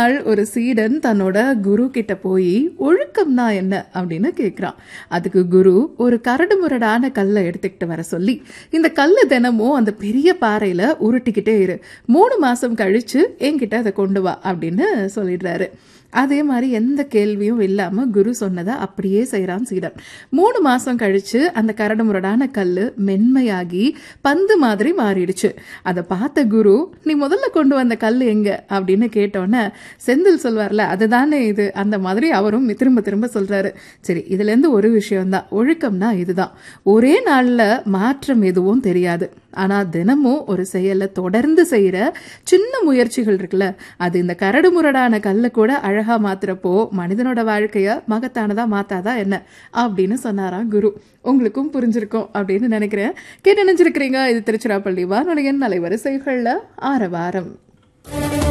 நாள் ஒரு சீடன் தன்னோட குரு கிட்ட போய் ஒழுக்கம்னா என்ன அப்படின்னு கேட்குறான் அதுக்கு குரு ஒரு கரடு முரடான கல்லை எடுத்துக்கிட்டு வர சொல்லி இந்த கல்லை தினமும் அந்த பெரிய பாறையில உருட்டிக்கிட்டே இரு மூணு மாசம் கழிச்சு என்கிட்ட அதை கொண்டு வா அப்படின்னு சொல்லிடுறாரு அதே மாதிரி எந்த கேள்வியும் இல்லாம குரு சொன்னதை அப்படியே செய்கிறான் சீடன் மூணு மாசம் கழிச்சு அந்த கரடு முரடான கல் மென்மையாகி பந்து மாதிரி மாறிடுச்சு அதை பார்த்த குரு நீ முதல்ல கொண்டு வந்த கல் எங்க அப்படின்னு கேட்டோன்னே செந்தில் சொல்வார்ல அதுதானே இது அந்த மாதிரி அவரும் திரும்ப திரும்ப சொல்றாரு சரி இதுல இருந்து ஒரு விஷயம்தான் ஒழுக்கம்னா இதுதான் ஒரே நாள்ல மாற்றம் எதுவும் தெரியாது ஆனா தினமும் ஒரு செயலை தொடர்ந்து செய்யற சின்ன முயற்சிகள் இருக்குல்ல அது இந்த கரடு முரடான கல்லை கூட அழகா மாத்துறப்போ மனிதனோட வாழ்க்கைய மகத்தானதா மாத்தாதா என்ன அப்படின்னு சொன்னாராம் குரு உங்களுக்கும் புரிஞ்சிருக்கும் அப்படின்னு நினைக்கிறேன் கேட்டு நினைச்சிருக்கிறீங்க இது திருச்சிராப்பள்ளி வானொலியின் அலைவரிசைகள்ல ஆரவாரம்